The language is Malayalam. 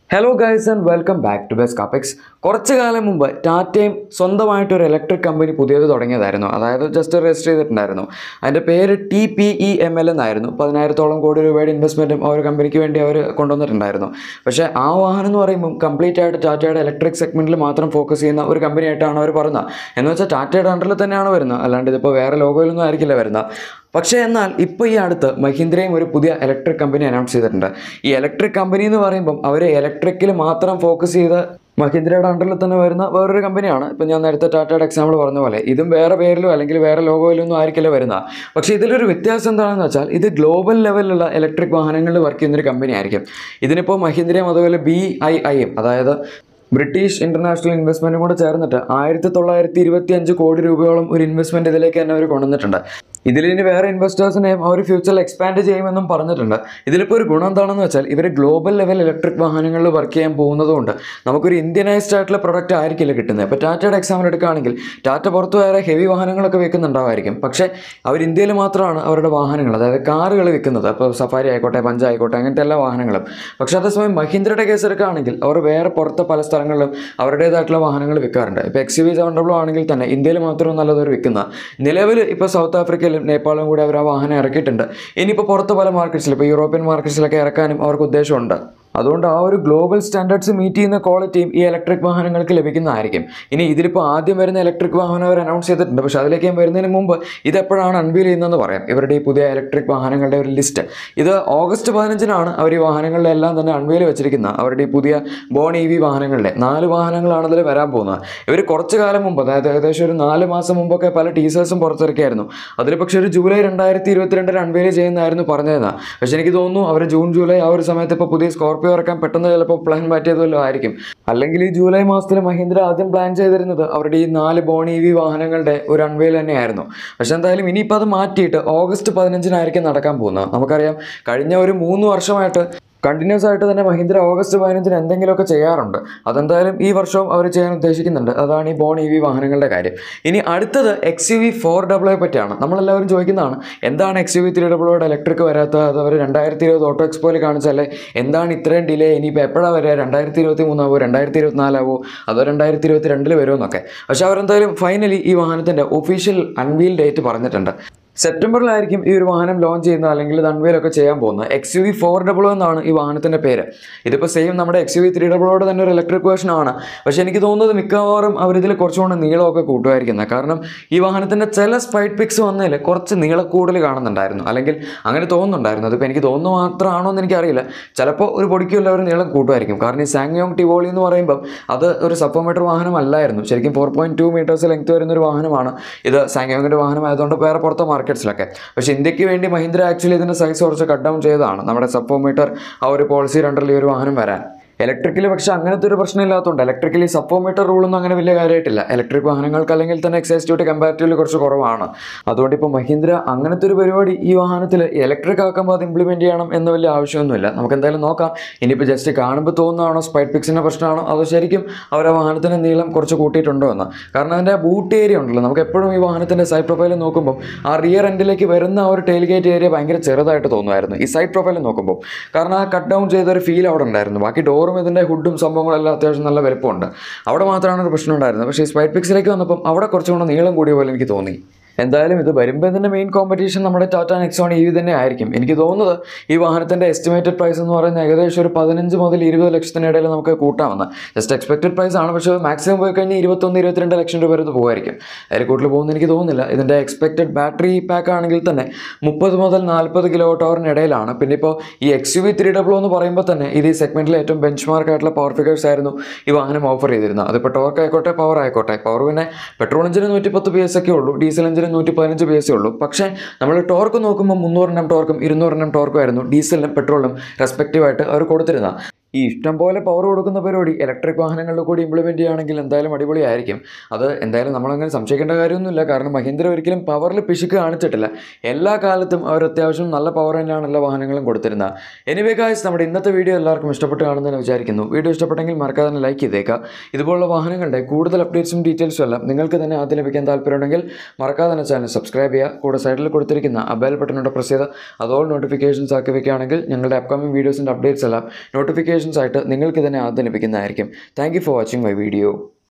hello guys and welcome back to best കാപ്പിക്സ് കുറച്ച് കാലം മുമ്പ് ടാറ്റയും സ്വന്തമായിട്ടൊരു ഇലക്ട്രിക് കമ്പനി പുതിയത് തുടങ്ങിയതായിരുന്നു അതായത് ജസ്റ്റ് രജിസ്റ്റർ ചെയ്തിട്ടുണ്ടായിരുന്നു അതിൻ്റെ പേര് T P E M L എന്നായിരുന്നു പതിനായിരത്തോളം കോടി രൂപയുടെ ഇൻവെസ്റ്റ്മെൻറ്റും ആ ഒരു കമ്പനിക്ക് വേണ്ടി അവർ കൊണ്ടുവന്നിട്ടുണ്ടായിരുന്നു പക്ഷേ ആ വാഹനം എന്ന് പറയുമ്പോൾ കംപ്ലീറ്റ് ആയിട്ട് ടാറ്റയുടെ ഇലക്ട്രിക് സെഗ്മെൻറ്റിൽ മാത്രം ഫോക്കസ് ചെയ്യുന്ന ഒരു കമ്പനിയായിട്ടാണ് അവർ പറയുന്നത് എന്ന് വെച്ചാൽ ടാറ്റയുടെ അണ്ടറിൽ തന്നെയാണ് വരുന്നത് അല്ലാണ്ട് ഇതിപ്പോൾ വേറെ ലോഗോയിലൊന്നും ആയിരിക്കില്ല വരുന്നത് പക്ഷേ എന്നാൽ ഇപ്പോൾ ഈ അടുത്ത് മഹീന്ദ്രയും ഒരു പുതിയ ഇലക്ട്രിക് കമ്പനി അനൗൺസ് ചെയ്തിട്ടുണ്ട് ഈ ഇലക്ട്രിക് കമ്പനി എന്ന് പറയുമ്പം അവർ ഇലക്ട്രിക്കിൽ മാത്രം ഫോക്കസ് ചെയ്ത് മഹീന്ദ്രയുടെ അണ്ടറിൽ തന്നെ വരുന്ന വേറൊരു കമ്പനിയാണ് ഇപ്പം ഞാൻ നേരത്തെ ടാറ്റയുടെ എക്സാമ്പിൾ പറഞ്ഞ പോലെ ഇതും വേറെ പേരിലോ അല്ലെങ്കിൽ വേറെ ലോഗോയിലോ ഒന്നും ആയിരിക്കില്ല വരുന്നത് പക്ഷേ ഇതിലൊരു വ്യത്യാസം എന്താണെന്ന് വെച്ചാൽ ഇത് ഗ്ലോബൽ ലെവലിലുള്ള ഇലക്ട്രിക് വാഹനങ്ങളിൽ വർക്ക് ചെയ്യുന്നൊരു കമ്പനി ആയിരിക്കും ഇതിനിപ്പോൾ മഹീന്ദ്രയും അതുപോലെ ബി ഐ ഐയും അതായത് ബ്രിട്ടീഷ് ഇന്റർനാഷണൽ ഇൻവെസ്റ്റ്മെന്റും കൂടെ ചേർന്നിട്ട് ആയിരത്തി തൊള്ളായിരത്തി ഇരുപത്തി അഞ്ച് കോടി രൂപയോളം ഒരു ഇൻവെസ്റ്റ്മെന്റ് ഇതിലേക്ക് തന്നെ അവർ കൊണ്ടുവന്നിട്ടുണ്ട് ഇതിൽ ഇനി വേറെ ഇൻവെസ്റ്റേഴ്സിനെയും അവർ ഫ്യൂച്ചറിൽ എക്സ്പാൻഡ് ചെയ്യുമെന്നും പറഞ്ഞിട്ടുണ്ട് ഇതിലിപ്പോൾ ഒരു ഗുണം എന്താണെന്ന് വെച്ചാൽ ഇവർ ഗ്ലോബൽ ലെവൽ ഇലക്ട്രിക് വാഹനങ്ങളിൽ വർക്ക് ചെയ്യാൻ പോകുന്നതുകൊണ്ട് നമുക്കൊരു ഇന്ത്യനൈസ്ഡ് ആയിട്ടുള്ള പ്രൊഡക്റ്റ് ആയിരിക്കില്ല കിട്ടുന്നത് ഇപ്പോൾ ടാറ്റയുടെ എക്സാമ്പിൾ എടുക്കുകയാണെങ്കിൽ ടാറ്റ പുറത്ത് വേറെ ഹെവി വാഹനങ്ങളൊക്കെ വെക്കുന്നുണ്ടാവായിരിക്കും പക്ഷേ അവർ ഇന്ത്യയിൽ മാത്രമാണ് അവരുടെ വാഹനങ്ങൾ അതായത് കാറുകൾ വിൽക്കുന്നത് അപ്പോൾ സഫാരി ആയിക്കോട്ടെ പഞ്ച് ആയിക്കോട്ടെ അങ്ങനത്തെ എല്ലാ വാഹനങ്ങളും പക്ഷേ അതേസമയം മഹീന്ദ്രയുടെ കേസ് എടുക്കുകയാണെങ്കിൽ അവർ വേറെ പുറത്തെ പല സ്ഥലങ്ങളിലും അവരുടേതായിട്ടുള്ള വാഹനങ്ങൾ വിൽക്കാറുണ്ട് ഇപ്പോൾ എക്സ് വി സെവൻ ഡബ്ല്യൂ ആണെങ്കിൽ തന്നെ ഇന്ത്യയിൽ മാത്രം നല്ലതൊരു വിൽക്കുന്ന നിലവിൽ ഇപ്പോൾ സൗത്ത് ആഫ്രിക്കയിലും നേപ്പാളും കൂടി അവർ ആ വാഹനം ഇറക്കിയിട്ടുണ്ട് ഇനിയിപ്പോൾ പുറത്ത് പല മാർക്കറ്റ്സിൽ ഇപ്പോൾ യൂറോപ്യൻ മാർക്കറ്റ്സിലൊക്കെ ഇറക്കാനും അവർക്ക് ഉദ്ദേശമുണ്ട് അതുകൊണ്ട് ആ ഒരു ഗ്ലോബൽ സ്റ്റാൻഡേർഡ്സ് മീറ്റ് ചെയ്യുന്ന ക്വാളിറ്റിയും ഈ ഇലക്ട്രിക് വാഹനങ്ങൾക്ക് ലഭിക്കുന്നതായിരിക്കും ഇനി ഇതിലിപ്പോൾ ആദ്യം വരുന്ന ഇലക്ട്രിക് വാഹനം അവർ അനൗൺസ് ചെയ്തിട്ടുണ്ട് പക്ഷേ അതിലേക്ക് ഞാൻ വരുന്നതിന് മുമ്പ് ഇതെപ്പോഴാണ് അൺവീൽ ചെയ്യുന്നതെന്ന് പറയാം ഇവരുടെ ഈ പുതിയ ഇലക്ട്രിക് വാഹനങ്ങളുടെ ഒരു ലിസ്റ്റ് ഇത് ഓഗസ്റ്റ് പതിനഞ്ചിനാണ് അവർ ഈ വാഹനങ്ങളുടെ എല്ലാം തന്നെ അൺവീൽ വെച്ചിരിക്കുന്നത് അവരുടെ ഈ പുതിയ ബോൺ ഇ വി വാഹനങ്ങളുടെ നാല് വാഹനങ്ങളാണ് അതിൽ വരാൻ പോകുന്നത് ഇവർ കുറച്ച് കാലം മുമ്പ് അതായത് ഏകദേശം ഒരു നാല് മാസം മുമ്പൊക്കെ പല ടീസേഴ്സും പുറത്തിറക്കിയായിരുന്നു അതിൽ പക്ഷേ ഒരു ജൂലൈ രണ്ടായിരത്തി ഇരുപത്തിരണ്ടിൽ അൺവീൽ ചെയ്യുന്നതായിരുന്നു പറഞ്ഞതെന്നാ പക്ഷേ എനിക്ക് തോന്നുന്നു അവർ ജൂൺ ജൂലൈ ആ ഒരു സമയത്ത് ഇപ്പോൾ പുതിയ സ്കോർപ്പിയോ ഇറക്കാൻ പെട്ടെന്ന് ചിലപ്പോൾ പ്ലാൻ മാറ്റിയതല്ലോ ആയിരിക്കും അല്ലെങ്കിൽ ഈ ജൂലൈ മാസത്തിൽ മഹീന്ദ്ര ആദ്യം പ്ലാൻ ചെയ്തിരുന്നത് അവരുടെ ഈ നാല് ബോൺ ഇ വി വാഹനങ്ങളുടെ ഒരു അൺവെയിൽ തന്നെയായിരുന്നു പക്ഷെ എന്തായാലും ഇനിയിപ്പോൾ അത് മാറ്റിയിട്ട് ഓഗസ്റ്റ് പതിനഞ്ചിനായിരിക്കും നടക്കാൻ പോകുന്നത് നമുക്കറിയാം കഴിഞ്ഞ ഒരു മൂന്ന് വർഷമായിട്ട് കണ്ടിന്യൂസ് ആയിട്ട് തന്നെ മഹീന്ദ്ര ഓഗസ്റ്റ് പതിനഞ്ചിന് എന്തെങ്കിലുമൊക്കെ ചെയ്യാറുണ്ട് അതെന്തായാലും ഈ വർഷവും അവർ ചെയ്യാൻ ഉദ്ദേശിക്കുന്നുണ്ട് അതാണ് ഈ ബോൺ ഇ വി വാഹനങ്ങളുടെ കാര്യം ഇനി അടുത്തത് എക്സ് യു വി ഫോർ ഡബിളെ പറ്റിയാണ് നമ്മളെല്ലാവരും ചോദിക്കുന്നതാണ് എന്താണ് എക്സ് യു വി ത്രീ ഡബിളോയുടെ ഇലക്ട്രിക് വരാത്തത് അത് അവർ രണ്ടായിരത്തി ഇരുപത് ഓട്ടോ എക്സ്പോയിൽ കാണിച്ചാലേ എന്താണ് ഇത്രയും ഡിലേ ഇനിയിപ്പോൾ എപ്പോഴാണ് വരിക രണ്ടായിരത്തി ഇരുപത്തി മൂന്നാവോ രണ്ടായിരത്തി ഇരുപത്തിനാലാവോ അതോ രണ്ടായിരത്തി ഇരുപത്തി രണ്ടിൽ വരുമെന്നൊക്കെ പക്ഷെ അവരെന്തായാലും ഫൈനലി ഈ വാഹനത്തിൻ്റെ ഒഫീഷ്യൽ അൺവീൽ ഡേറ്റ് പറഞ്ഞിട്ടുണ്ട് സെപ്റ്റംബറിലായിരിക്കും ഈ ഒരു വാഹനം ലോഞ്ച് ചെയ്യുന്നത് അല്ലെങ്കിൽ ഇത് അൺവെയിലൊക്കെ ചെയ്യാൻ പോകുന്നത് X U V four double എന്നാണ് ഈ വാഹനത്തിൻ്റെ പേര് ഇതിപ്പോൾ സെയിം നമ്മുടെ എക്സ് യു വി ത്രീ ഡബിളോട് തന്നെ ഒരു ഇലക്ട്രിക് വേർഷൻ ആണ് പക്ഷേ എനിക്ക് തോന്നുന്നത് മിക്കവാറും അവരിതിൽ കുറച്ചുകൂടെ നീളമൊക്കെ കൂട്ടുമായിരിക്കുന്നത് കാരണം ഈ വാഹനത്തിൻ്റെ ചില സ്പൈഡ് പിക്സ് വന്നതിൽ കുറച്ച് നീളക്കൂടുതൽ കാണുന്നുണ്ടായിരുന്നു അല്ലെങ്കിൽ അങ്ങനെ തോന്നുന്നുണ്ടായിരുന്നു അതിപ്പോൾ എനിക്ക് തോന്നുന്നു മാത്രമാണോ എന്ന് എനിക്കറിയില്ല ചിലപ്പോൾ ഒരു പൊടിക്കുമല്ല ഒരു നീളം കൂട്ടുമായിരിക്കും കാരണം ഈ സാങ്യോങ് ടിവോളി എന്ന് പറയുമ്പോൾ അത് ഒരു സപ്പോമീറ്റർ വാഹനമല്ലായിരുന്നു ശരിക്കും four point two metres length വരുന്ന ഒരു വാഹനമാണ് ഇത് സാങ്യോങ്ങിൻ്റെ വാഹനമായതുകൊണ്ട് വേറെ പുറത്തെ മാർക്കറ്റ്സിലൊക്കെ പക്ഷേ ഇന്ത്യക്ക് വേണ്ടി മഹീന്ദ്ര ആക്ച്വലി ഇതിൻ്റെ സൈസ് കുറച്ച് കട്ട് ഡൗൺ ചെയ്തതാണ് നമ്മുടെ സപ്പോമീറ്റർ ആ ഒരു പോളിസി രണ്ടറിൽ ഈ ഒരു വാഹനം വരാൻ ഇലക്ട്രിക്കൽ പക്ഷേ അങ്ങനത്തെ ഒരു പ്രശ്നം ഇല്ലാത്തതുകൊണ്ട് ഇലക്ട്രിക്കലി സപ്പോമീറ്റർ റൂളൊന്നും അങ്ങനെ വലിയ കാര്യമായിട്ടില്ല ഇലക്ട്രിക് വാഹനങ്ങൾക്ക് അല്ലെങ്കിൽ തന്നെ എക്സൈസ് ഡ്യൂട്ടി കമ്പാരിറ്റീവ്ലി കുറച്ച് കുറവാണ് അതുകൊണ്ട് ഇപ്പോൾ മഹീന്ദ്ര അങ്ങനത്തെ ഒരു പരിപാടി ഈ വാഹനത്തിൽ ഇലക്ട്രിക് ആക്കുമ്പോൾ അത് ഇംപ്ലിമെൻറ്റ് ചെയ്യണം എന്ന് വലിയ ആവശ്യമൊന്നുമില്ല നമുക്ക് എന്തായാലും നോക്കാം ഇനിയിപ്പോൾ ജസ്റ്റ് കാണുമ്പോൾ തോന്നുന്നതാണോ സ്പൈഡ് പിക്സിൻ്റെ പ്രശ്നമാണോ അതോ ശരിക്കും അവർ ആ വാഹനത്തിൻ്റെ നീളം കുറച്ച് കൂട്ടിയിട്ടുണ്ടോ എന്ന് കാരണം അതിൻ്റെ ബൂട്ട് ഏരിയ ഉണ്ടല്ലോ നമുക്ക് എപ്പോഴും ഈ വാഹനത്തിൻ്റെ സൈഡ് പ്രൊഫൈൽ നോക്കുമ്പോൾ ആ റിയർ എൻഡിലേക്ക് വരുന്ന ആ ഒരു ടെയിൽ ഗേറ്റ് ഏരിയ ഭയങ്കര ചെറുതായിട്ട് തോന്നുമായിരുന്നു ഈ സൈഡ് പ്രൊഫൈൽ നോക്കുമ്പോൾ കാരണം ആ കട്ട് ഡൗൺ ചെയ്ത ഒരു ഫീൽ അവിടെ ഉണ്ടായിരുന്നു ബാക്കി ഡോറും ഇതിൻ്റെ ഹുഡും സംഭവങ്ങളെല്ലാം അത്യാവശ്യം നല്ല വലുപ്പമുണ്ട് അവിടെ മാത്രമാണ് ഒരു പ്രശ്നം ഉണ്ടായിരുന്നത് പക്ഷേ ഈ സ്പൈഡ് പിക്സിലേക്ക് വന്നപ്പം അവിടെ കുറച്ചും കൂടെ നീളം കൂടിയ പോലെ എനിക്ക് തോന്നി എന്തായാലും ഇത് വരുമ്പോൾ ഇതിൻ്റെ മെയിൻ കോമ്പറ്റീഷൻ നമ്മുടെ ടാറ്റ നെക്സോൺ ഇ വി തന്നെ ആയിരിക്കും എനിക്ക് തോന്നുന്നത് ഈ വാഹനത്തിൻ്റെ എസ്റ്റിമേറ്റഡ് പ്രൈസ് എന്ന് പറയുന്നത് ഏകദേശം ഒരു പതിനഞ്ച് മുതൽ ഇരുപത് ലക്ഷത്തിനിടയിൽ നമുക്ക് കൂട്ടാമെന്ന് ജസ്റ്റ് എക്സ്പെക്റ്റഡ് പ്രൈസ് ആണ് പക്ഷേ മാക്സിമം പോയി കഴിഞ്ഞാൽ ഇരുപത്തൊന്ന് ഇരുപത്തിരണ്ട് ലക്ഷം രൂപ വരെ ഇത് പോകുമായിരിക്കും അതിൽ കൂടുതൽ പോകുമെന്ന് എനിക്ക് തോന്നുന്നില്ല ഇതിൻ്റെ എക്സ്പെക്റ്റഡ് ബാറ്ററി പാക്ക് ആണെങ്കിൽ തന്നെ മുപ്പത് മുതൽ നാൽപ്പത് കിലോ ടവറിനിടയിലാണ് പിന്നെ ഇപ്പോൾ ഈ X U V three W എന്ന് പറയുമ്പോൾ തന്നെ ഇത് ഈ സെഗ്മെൻറ്റിലെ ഏറ്റവും ബെഞ്ച് മാർക്ക് ആയിട്ടുള്ള പവർ ഫിഗേഴ്സ് ആയിരുന്നു ഈ വാഹനം ഓഫർ ചെയ്തിരുന്നത് അതിപ്പോൾ ടോർക്ക് ആയിക്കോട്ടെ പവർ ആയിക്കോട്ടെ പവർ പിന്നെ പെട്രോൾ എഞ്ചിന് നൂറ്റി പത്ത് പി എസ് ഒക്കെ ഉള്ളൂ ഡീസൽ എഞ്ചിന് നൂറ്റി പതിനഞ്ച് പി എസ് ഉള്ളൂ പക്ഷേ നമ്മൾ ടോർക്ക് നോക്കുമ്പോൾ മുന്നൂറെണ്ണം ടോർക്കും ഇരുന്നൂറെണ്ണം ടോർക്കും ആയിരുന്നു ഡീസലിനും പെട്രോളിനും റെസ്പെക്റ്റീവായിട്ട് അവർ കൊടുത്തിരുന്നത് ഈ ഇഷ്ടം പോലെ പവർ കൊടുക്കുന്ന പരിപാടി ഇലക്ട്രിക് വാഹനങ്ങളിൽ കൂടി ഇംപ്ലിമെൻറ്റ് ചെയ്യുകയാണെങ്കിൽ എന്തായാലും അടിപൊളിയായിരിക്കും അത് എന്തായാലും നമ്മളങ്ങനെ സംശയിക്കേണ്ട കാര്യമൊന്നുമില്ല കാരണം മഹീന്ദ്ര ഒരിക്കലും പവറിൽ പിശുക്ക് കാണിച്ചിട്ടില്ല എല്ലാ കാലത്തും അവർ അത്യാവശ്യം നല്ല പവർ തന്നെയാണ് എല്ലാ വാഹനങ്ങളും കൊടുത്തിരുന്നത് എനിവേ ഗായ്സ് നമ്മുടെ ഇന്നത്തെ വീഡിയോ എല്ലാവർക്കും ഇഷ്ടപ്പെട്ട് കാണുന്നതെന്ന് വിചാരിക്കുന്നു വീഡിയോ ഇഷ്ടപ്പെട്ടെങ്കിൽ മറക്കാതെ തന്നെ ലൈക്ക് ചെയ്തേക്കുക ഇതുപോലുള്ള വാഹനങ്ങളുടെ കൂടുതൽ അപ്ഡേറ്റ്സും ഡീറ്റെയിൽസും എല്ലാം നിങ്ങൾക്ക് തന്നെ ആദ്യം ലഭിക്കാൻ താല്പര്യമുണ്ടെങ്കിൽ മറക്കാതെ തന്നെ ചാനൽ സബ്സ്ക്രൈബ് ചെയ്യുക കൂടെ സൈഡിൽ കൊടുത്തിരിക്കുന്ന ആ ബെൽ ബട്ടനോട് പ്രസ് ചെയ്ത് അതോൾ നോട്ടിഫിക്കേഷൻസ് ആക്കി വെക്കുകയാണെങ്കിൽ ഞങ്ങളുടെ അപ്കമിംഗ് വീഡിയോസിൻ്റെ അപ്ഡേറ്റ്സ് എല്ലാം നോട്ടിഫിക്കേഷൻ നോട്ടിഫിക്കേഷൻസ് ആയിട്ട് നിങ്ങൾക്ക് തന്നെ ആദ്യം ലഭിക്കുന്നതായിരിക്കും thank you for watching my video